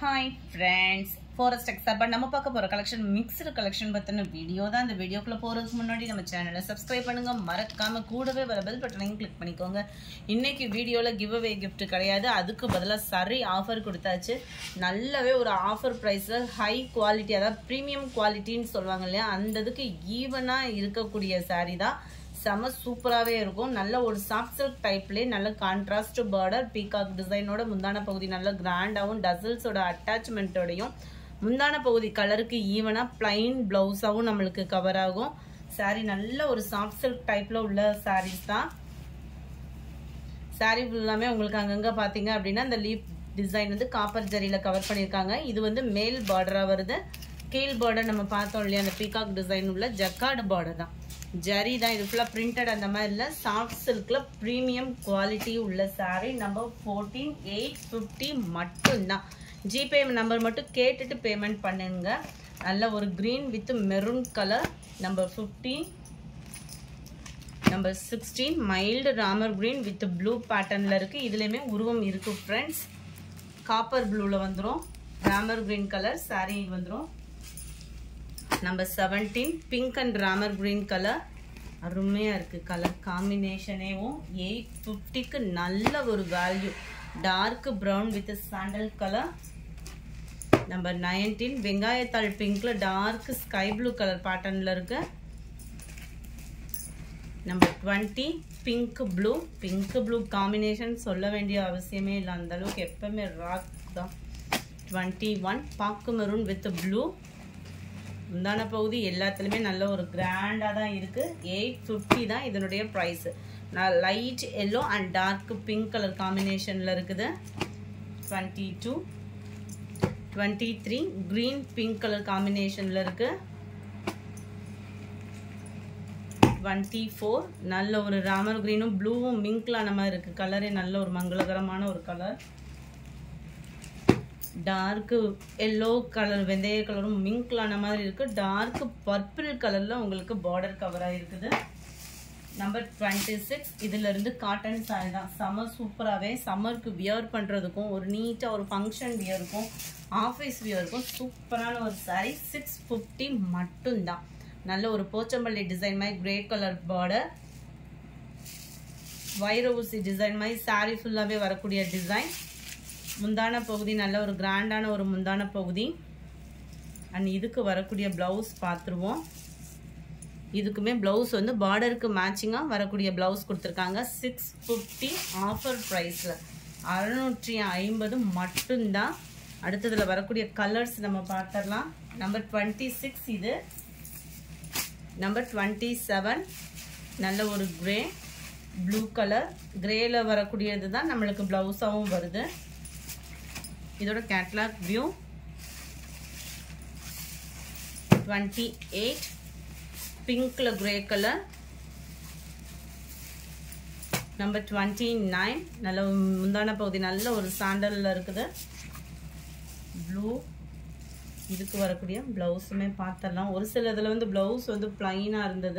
hi friends forest எக்ஸார் but நம்ம பார்க்க போகிற கலெக்ஷன் மிக்சடு கலெக்ஷன் பற்றின வீடியோ தான் இந்த வீடியோக்குள்ளே போகிறதுக்கு முன்னாடி நம்ம சேனலை சப்ஸ்கிரைப் பண்ணுங்க மறக்காம கூடவே வர பெல் பட்டனையும் கிளிக் பண்ணிக்கோங்க இன்னைக்கு வீடியோவில் கிவ் அவே gift கிடையாது அதுக்கு பதிலாக சரி ஆஃபர் கொடுத்தாச்சு நல்லாவே ஒரு ஆஃபர் ப்ரைஸில் ஹை குவாலிட்டி அதாவது ப்ரீமியம் குவாலிட்டின்னு சொல்லுவாங்க இல்லையா அந்த இதுக்கு ஈவனாக இருக்கக்கூடிய saree தான் செம சூப்பராகவே இருக்கும் நல்ல ஒரு சாஃப்ட் சில்க் டைப்லேயே நல்ல கான்ட்ராஸ்ட் பார்டர் பீகாக் டிசைனோட முந்தான பகுதி நல்ல கிராண்டாகவும் டசல்ஸோட அட்டாச்மெண்ட்டோடையும் முந்தான பகுதி கலருக்கு ஈவனாக பிளைன் ப்ளவுஸாகவும் நம்மளுக்கு கவர் ஆகும் saree நல்ல ஒரு சாஃப்ட் சில்க் டைப்பில் உள்ள sarees தான் saree ஃபுல்லாமே உங்களுக்கு அங்கங்கே பார்த்தீங்க அப்படின்னா இந்த லீப் டிசைன் வந்து காப்பர் ஜரியில் கவர் பண்ணியிருக்காங்க இது வந்து மேல் பார்டராக வருது கீழ் பார்டர் நம்ம பார்த்தோம் இல்லையா அந்த பீகாக் டிசைன் உள்ள ஜக்கார்டு பார்டர் தான் ஜரி தான் இது ஃபுல்லாக பிரிண்டட் அந்த மாதிரி இல்லை சாஃப்ட் சில்கில் ப்ரீமியம் குவாலிட்டி உள்ள saree number fourteen eight fifty மட்டும்தான் ஜிபே நம்பர் மட்டும் கேட்டுட்டு பேமெண்ட் பண்ணுங்க நல்ல ஒரு green with maroon colour number fifteen number sixteen mild Ramar green with blue பேட்டர்னில் இருக்குது இதுலேயுமே உருவம் இருக்குது ஃப்ரெண்ட்ஸ் காப்பர் ப்ளூவில் வந்துடும் ராமர் க்ரீன் கலர் saree வந்துடும் number seventeen pink and Ramar green colour அருமையாக இருக்குது கலர் காம்பினேஷனேவும் எயிட் ஃபிஃப்டிக்கு நல்ல ஒரு value dark brown with sandal colour number nineteen வெங்காயத்தாள் பிங்க்கில் டார்க் ஸ்கை ப்ளூ கலர் பேட்டர்னில் இருக்கு number twenty pink blue pink blue combination சொல்ல வேண்டிய அவசியமே இல்லை அந்த அளவுக்கு எப்பவுமே ராக் தான் டுவெண்ட்டி ஒன் பாக்கு மெரூன் வித் ப்ளூ முந்தான பகுதி எல்லாத்துலேயுமே நல்ல ஒரு கிராண்டாக தான் இருக்குது எயிட் ஃபிஃப்டி தான் இதனுடைய ப்ரைஸு நான் light yellow and dark pink colour காம்பினேஷனில் இருக்குது twenty two twenty three green pink colour காம்பினேஷனில் இருக்குது டுவெண்ட்டி ஃபோர் நல்ல ஒரு ராமர் க்ரீனும் ப்ளூவும் மிங்க்லான மாதிரி இருக்குது கலரே நல்ல ஒரு மங்களகரமான ஒரு கலர் டார்க்கு எல்லோ கலர் வெந்தய கலரும் மிங்க்லான மாதிரி இருக்குது டார்க் பர்பிள் கலரில் உங்களுக்கு பார்டர் கவர் ஆகிருக்குது நம்பர் டுவெண்ட்டி சிக்ஸ் இதிலிருந்து காட்டன் சாரி தான் சம்மர் சூப்பராகவே சம்மருக்கு வியர் பண்ணுறதுக்கும் ஒரு நீட்டாக ஒரு ஃபங்க்ஷன் வியருக்கும் ஆஃபீஸ் வியருக்கும் சூப்பரான ஒரு சாரி சிக்ஸ் ஃபிஃப்டி மட்டும்தான் நல்ல ஒரு போச்சம்பள்ளி டிசைன் மாதிரி கிரே கலர் பார்டர் வைர ஊசி டிசைன் மாதிரி சாரி ஃபுல்லாகவே வரக்கூடிய டிசைன் முந்தான பகுதி நல்ல ஒரு கிராண்டான ஒரு முந்தான பகுதி அண்ட் இதுக்கு வரக்கூடிய ப்ளவுஸ் பார்த்துருவோம் இதுக்குமே ப்ளவுஸ் வந்து பார்டருக்கு மேட்சிங்காக வரக்கூடிய ப்ளவுஸ் கொடுத்துருக்காங்க சிக்ஸ் ஃபிஃப்டி ஆஃபர் ப்ரைஸில் அறநூற்றி ஐம்பது மட்டும்தான் அடுத்ததில் வரக்கூடிய கலர்ஸ் நம்ம பார்த்துடலாம் நம்பர் டுவெண்ட்டி சிக்ஸ் இது நம்பர் டுவெண்ட்டி செவன் நல்ல ஒரு க்ரே ப்ளூ கலர் க்ரேல வரக்கூடியது தான் நம்மளுக்கு ப்ளவுஸாகவும் வருது இதோட கேட்லாக் வியூ டுவெண்ட்டி எயிட் பிங்க்ல grey colour number twenty nine நல்ல முந்தான பகுதி நல்ல ஒரு சாண்டலில் இருக்குது ப்ளூ இதுக்கு வரக்கூடிய ப்ளவுஸுமே பார்த்துடலாம் ஒரு சில இதில் வந்து ப்ளவுஸ் வந்து ப்ளைனாக இருந்தது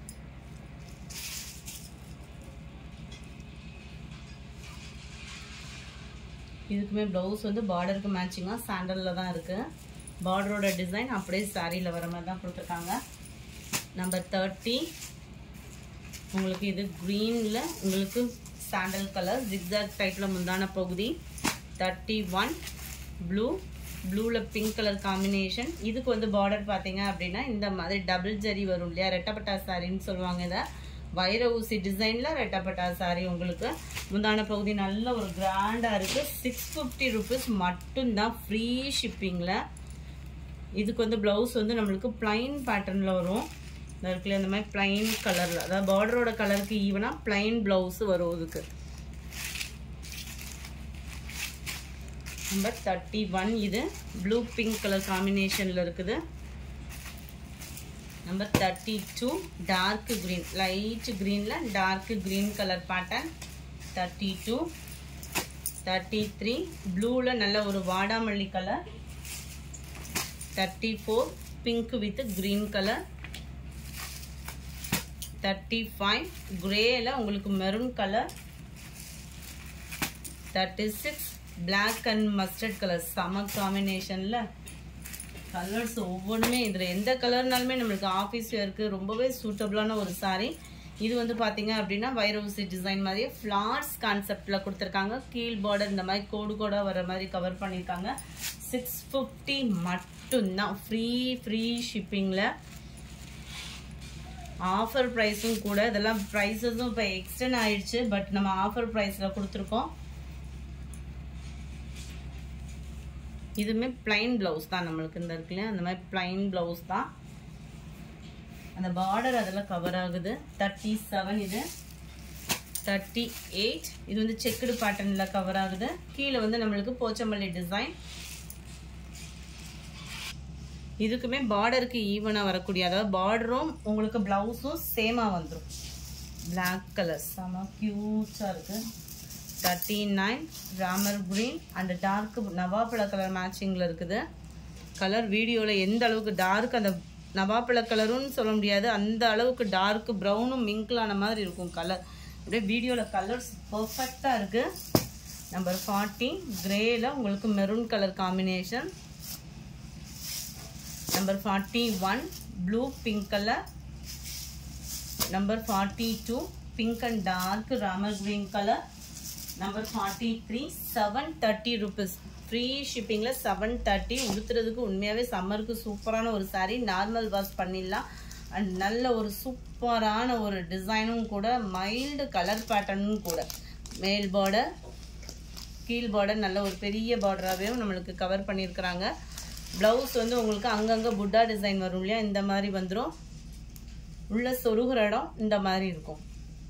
இதுக்குமே ப்ளவுஸ் வந்து பார்டருக்கு மேட்சிங்காக சாண்டலில் தான் இருக்குது பார்டரோட டிசைன் அப்படியே சாரியில் வர மாதிரி தான் கொடுத்துருக்காங்க நம்பர் தேர்ட்டி உங்களுக்கு இது க்ரீனில் உங்களுக்கு சாண்டல் கலர் ஜிக்ஸாக் டைப்பில் முந்தான பகுதி தேர்ட்டி ஒன் ப்ளூ ப்ளூவில் பிங்க் கலர் காம்பினேஷன் இதுக்கு வந்து பார்டர் பார்த்தீங்க அப்படின்னா இந்த மாதிரி டபுள் ஜரி வரும் இல்லையா ரெட்டப்பட்டா சாரின்னு சொல்லுவாங்க இதை வைர ஊசி டிசைனில் ரெட்டப்பட்டா சாரி உங்களுக்கு முந்தான பகுதி நல்ல ஒரு கிராண்டாக இருக்குது சிக்ஸ் ஃபிஃப்டி ருபீஸ் மட்டும்தான் ஃப்ரீ ஷிப்பிங்கில் இதுக்கு வந்து ப்ளவுஸ் வந்து நம்மளுக்கு ப்ளைன் பேட்டர்னில் வரும் இருக்குல்ல இந்த மாதிரி ப்ளைன் கலரில் அதாவது பார்டரோட கலருக்கு ஈவனாக ப்ளைன் ப்ளவுஸு வரும் இதுக்கு நம்பர் தேர்ட்டி ஒன் இது ப்ளூ பிங்க் கலர் காம்பினேஷனில் இருக்குது number thirty two dark green light க்ரீனில் dark green colour pattern thirty two thirty three ப்ளூவில் நல்ல ஒரு வாடாமல்லி colour thirty four pink with green colour thirty five க்ரேயில் உங்களுக்கு maroon colour thirty six black and mustard colour செம காம்பினேஷனில் colours ஒவ்வொன்றுமே இதில் எந்த கலர்னாலுமே நம்மளுக்கு ஆஃபீஸ் வேருக்கு ரொம்பவே சூட்டபுளான ஒரு saree இது வந்து பார்த்தீங்க அப்படின்னா வைரவுசி டிசைன் மாதிரியே ஃப்ளார்ஸ் கான்செப்டில் கொடுத்துருக்காங்க கீழ் பார்டர் இந்த மாதிரி கோடு கோடாக வர மாதிரி கவர் பண்ணியிருக்காங்க சிக்ஸ் ஃபிஃப்டி மட்டும்தான் ஃப்ரீ ஃப்ரீ ஷிப்பிங்கில் ஆஃபர் ப்ரைஸும் கூட இதெல்லாம் ப்ரைஸஸும் இப்போ எக்ஸ்டெண்ட் ஆயிடுச்சு பட் நம்ம ஆஃபர் ப்ரைஸில் கொடுத்துருக்கோம் இதுவுமே பிளைன் ப்ளவுஸ் தான் நம்மளுக்கு இந்த இருக்குல்லையா அந்த மாதிரி பிளைன் ப்ளவுஸ் தான் அந்த பார்டர் அதெல்லாம் கவர் ஆகுது தேர்ட்டி செவன் இது தேர்ட்டி எயிட் இது வந்து செக்குடு பேட்டர்னில் கவர் ஆகுது கீழே வந்து நம்மளுக்கு போச்சமல்லி டிசைன் இதுக்குமே பார்டருக்கு ஈவனாக வரக்கூடிய அதாவது பார்டரும் உங்களுக்கு ப்ளவுஸும் சேமாக வந்துடும் பிளாக் கலர் செம க்யூட்டாக இருக்குது thirty nine Ramar green and dark நவாப்பழ கலர் மேட்சிங்கில் இருக்குது கலர் வீடியோவில் எந்த அளவுக்கு டார்க் அந்த நவாப்பழ கலருன்னு சொல்ல முடியாது அந்த அளவுக்கு டார்க் ப்ரௌனும் மிங்கிளான மாதிரி இருக்கும் கலர் அப்படியே வீடியோவில் கலர்ஸ் பர்ஃபெக்டாக இருக்குது நம்பர் ஃபார்ட்டி கிரேல உங்களுக்கு maroon colour combination number forty one blue pink colour number forty two pink and dark Ramar green colour number forty three seven thirty rupees free ஷிப்பிங்கில் செவன் தேர்ட்டி உடுத்துறதுக்கு உண்மையாகவே சம்மருக்கு சூப்பரான ஒரு saree நார்மல் வாஷ் பண்ணிடலாம் and நல்ல ஒரு சூப்பரான ஒரு டிசைனும் கூட மைல்டு கலர் பேட்டர்னும் கூட மேல் பார்டர் கீழ் பார்டர் நல்ல ஒரு பெரிய பார்டராகவே நம்மளுக்கு கவர் பண்ணியிருக்கிறாங்க ப்ளவுஸ் வந்து உங்களுக்கு அங்கங்கே புட்டா டிசைன் வரும் இல்லையா இந்த மாதிரி வந்துடும் உள்ள சொருகிற இடம் இந்த மாதிரி இருக்கும்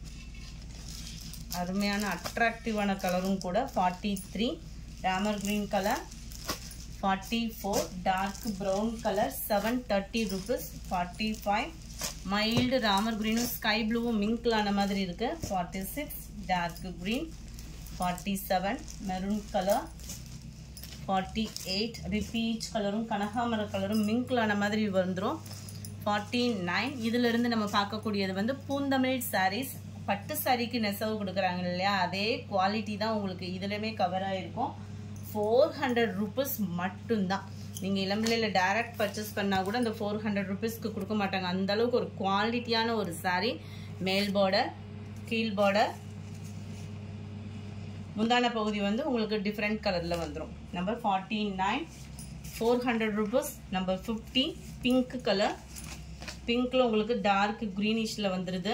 அருமையான அட்ராக்டிவான கலரும் கூட forty three Ramar green colour forty four dark brown colour seven thirty rupees forty five mild Ramar க்ரீனும் ஸ்கை ப்ளூவும் மிங்க்லான மாதிரி இருக்குது forty six dark green forty seven maroon colour forty eight அப்படியே பீச் கலரும் கனகாமர கலரும் மிங்க்லான மாதிரி வந்துடும் ஃபார்ட்டி நைன் இதிலிருந்து நம்ம பார்க்கக்கூடியது வந்து பூந்தமிழ் சாரீஸ் பட்டு சாரிக்கு நெசவு கொடுக்குறாங்க இல்லையா அதே குவாலிட்டி தான் உங்களுக்கு இதுலையுமே கவர் ஆகிருக்கும் ஃபோர் ஹண்ட்ரட் ருபீஸ் மட்டும்தான் நீங்கள் இளம்பிள்ளையில் டைரக்ட் பர்ச்சேஸ் பண்ணால் கூட அந்த ஃபோர் ஹண்ட்ரட் ருபீஸ்க்கு கொடுக்க மாட்டாங்க அந்த அளவுக்கு ஒரு குவாலிட்டியான ஒரு saree மேல் பார்டர் கீழ் பார்டர் முந்தான பகுதி வந்து உங்களுக்கு டிஃப்ரெண்ட் கலரில் வந்துடும் number forty nine four hundred rupees number fifty pink colour பிங்க்கில் உங்களுக்கு டார்க் க்ரீனிஷில் வந்துடுது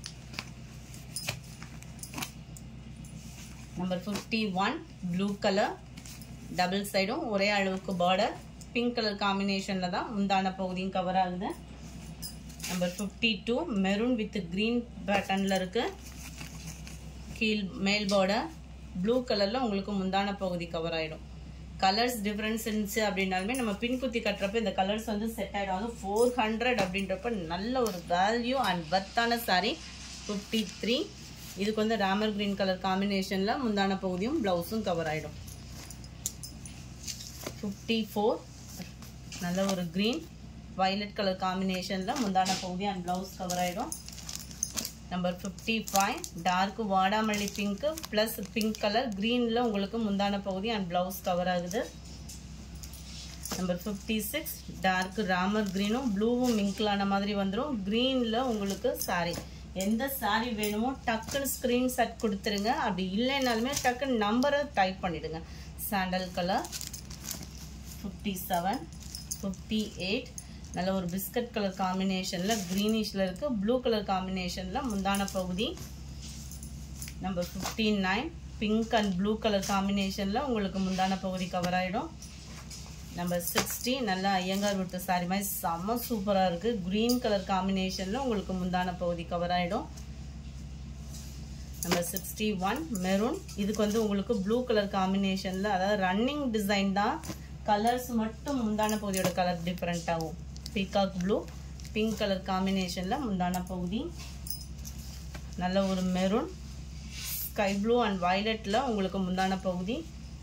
number fifty one blue colour double சைடும் ஒரே அளவுக்கு பார்டர் பிங்க் கலர் காம்பினேஷனில் தான் முந்தான பகுதியும் கவர் ஆகுது number fifty two maroon with green பேட்டர்னில் இருக்குது கீழ் மேல் பார்டர் ப்ளூ கலரில் உங்களுக்கு முந்தான பகுதி கவர் ஆகிடும் கலர்ஸ் டிஃப்ரென்ஸ் இருந்துச்சு அப்படின்னாலுமே நம்ம பின்குத்தி கட்டுறப்ப இந்த கலர்ஸ் வந்து செட் ஆகிடும் அது ஃபோர் ஹண்ட்ரட் அப்படின்றப்ப நல்ல ஒரு வேல்யூ அண்ட் பர்த்தான சாரீ ஃபிஃப்டி த்ரீ இதுக்கு வந்து ராமர் கிரீன் கலர் காம்பினேஷனில் முந்தான பகுதியும் ப்ளவுஸும் கவர் ஆகிடும் ஃபிஃப்டி ஃபோர் நல்ல ஒரு க்ரீன் வயலட் கலர் காம்பினேஷனில் முந்தான பகுதி அண்ட் ப்ளவுஸ் கவர் ஆகிடும் நம்பர் ஃபிஃப்டி ஃபைவ் டார்க் வாடாமல்லி பிங்க்கு ப்ளஸ் பிங்க் கலர் க்ரீனில் உங்களுக்கு முந்தான பகுதி அண்ட் ப்ளவுஸ் கவர் ஆகுது number fifty six dark Ramar க்ரீனும் ப்ளூவும் மிங்க்லான மாதிரி வந்துடும் க்ரீனில் உங்களுக்கு சாரீ எந்த சாரீ வேணுமோ டக்குன்னு ஸ்க்ரீன்ஷாட் கொடுத்துருங்க அப்படி இல்லைனாலுமே டக்குன்னு நம்பரை டைப் பண்ணிவிடுங்க sandal colour fifty seven fifty eight நல்ல ஒரு பிஸ்கட் கலர் காம்பினேஷனில் க்ரீனிஷில் இருக்குது ப்ளூ கலர் காம்பினேஷனில் முந்தான பகுதி number fifty nine pink and blue colour காம்பினேஷனில் உங்களுக்கு முந்தான பகுதி கவர் ஆகிடும் நம்பர் சிக்ஸ்டி நல்லா ஐயங்கார் விட்டு சாரி மாதிரி செம்ம சூப்பராக இருக்குது க்ரீன் கலர் காம்பினேஷனில் உங்களுக்கு முந்தான பகுதி கவர் ஆகிடும் நம்பர் சிக்ஸ்டி ஒன் மெரூன் இதுக்கு வந்து உங்களுக்கு ப்ளூ கலர் காம்பினேஷனில் அதாவது ரன்னிங் டிசைன் தான் கலர்ஸ் மட்டும் முந்தான பகுதியோட கலர் டிஃப்ரெண்ட் ஆகும் பீகாக் ப்ளூ பிங்க் கலர் காம்பினேஷனில் முந்தான பகுதி நல்ல ஒரு மெரூன் ஸ்கை ப்ளூ அண்ட் வயலட்டில் உங்களுக்கு முந்தான பகுதி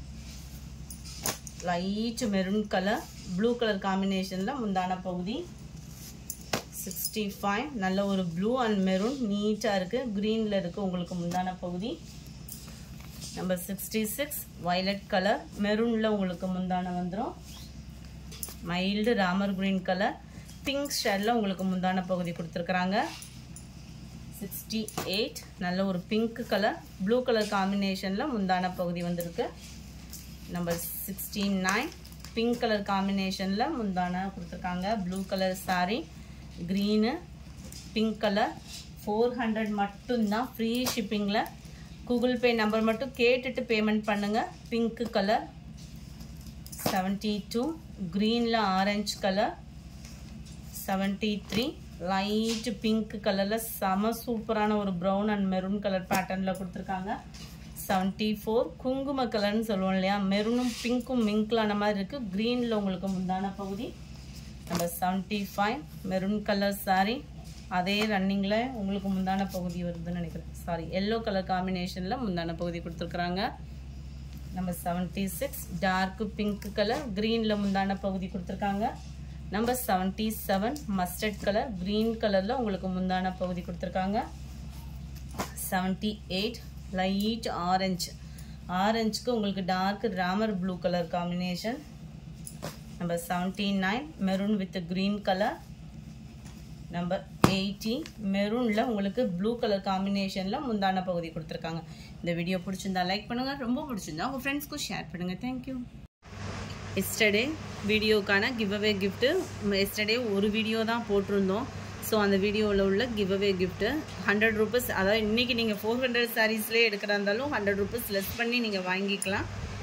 light maroon colour blue colour காம்பினேஷனில் முந்தான பகுதி சிக்ஸ்டி ஃபைவ் நல்ல ஒரு ப்ளூ அண்ட் மெரூன் நீட்டாக இருக்குது க்ரீனில் இருக்குது உங்களுக்கு முந்தான பகுதி number sixty six violet colour மெரூனில் உங்களுக்கு முந்தான வந்துடும் mild Ramar green colour pink ஷேடில் உங்களுக்கு முந்தான பகுதி கொடுத்துருக்குறாங்க சிக்ஸ்டி எயிட் நல்ல ஒரு பிங்க் கலர் ப்ளூ கலர் காம்பினேஷனில் முந்தான பகுதி வந்திருக்கு number sixty nine pink colour காம்பினேஷனில் முந்தான கொடுத்துருக்காங்க blue colour sari green pink colour four hundred மட்டும்தான் ஃப்ரீ ஷிப்பிங்கில் கூகுள் பே நம்பர் மட்டும் கேட்டுட்டு பேமெண்ட் பண்ணுங்கள் பிங்க்கு கலர் செவன்ட்டி டூ க்ரீனில் orange colour seventy three light pink கலரில் செம சூப்பரான ஒரு ப்ரௌன் அண்ட் மெரூன் கலர் பேட்டர்னில் கொடுத்துருக்காங்க செவன்ட்டி ஃபோர் குங்கும கலர்னு சொல்லுவோம் இல்லையா மெரூனும் பிங்க்கும் மிங்க்லான மாதிரி இருக்குது க்ரீனில் உங்களுக்கு முந்தான பகுதி number seventy five maroon colour sari அதே ரன்னிங்கில் உங்களுக்கு முந்தான பகுதி வருதுன்னு நினைக்கிறேன் சாரி எல்லோ கலர் காம்பினேஷனில் முந்தான பகுதி கொடுத்துருக்குறாங்க number seventy six dark pink colour க்ரீனில் முந்தான பகுதி கொடுத்துருக்காங்க number seventy seven mustard colour green கலரில் உங்களுக்கு முந்தான பகுதி கொடுத்துருக்காங்க செவன்ட்டி எயிட் லைட் ஆரஞ்சு ஆரஞ்சுக்கு உங்களுக்கு dark Ramar blue colour combination number seventy nine maroon with green colour number eighty மெரூனில் உங்களுக்கு ப்ளூ கலர் காம்பினேஷனில் முந்தான பகுதி கொடுத்துருக்காங்க இந்த வீடியோ பிடிச்சிருந்தா லைக் பண்ணுங்கள் ரொம்ப பிடிச்சிருந்தா உங்கள் ஃப்ரெண்ட்ஸ்க்கும் ஷேர் பண்ணுங்கள் தேங்க்யூ எஸ்டர்டே வீடியோக்கான கிவ் அவே கிஃப்ட்டு எஸ்டர்டே ஒரு வீடியோ தான் போட்டிருந்தோம் ஸோ அந்த வீடியோவில் உள்ள give away gift hundred rupees அதாவது இன்றைக்கி நீங்கள் ஃபோர் ஹண்ட்ரட் சாரீஸ்லேயே எடுக்கிறா இருந்தாலும் ஹண்ட்ரட் ருபீஸ் லெஸ் பண்ணி நீங்கள் வாங்கிக்கலாம்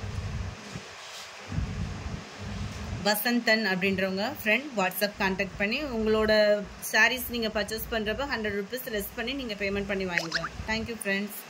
வசந்தன் அப்படின்றவங்க ஃப்ரெண்ட் வாட்ஸ்அப் கான்டாக்ட் பண்ணி உங்களோட சாரீஸ் நீங்கள் பர்ச்சேஸ் பண்ணுறப்ப ஹண்ட்ரட் ருபீஸ் லெஸ் பண்ணி நீங்கள் பேமெண்ட் பண்ணி வாங்கிக்கலாம் தேங்க்யூ ஃப்ரெண்ட்ஸ்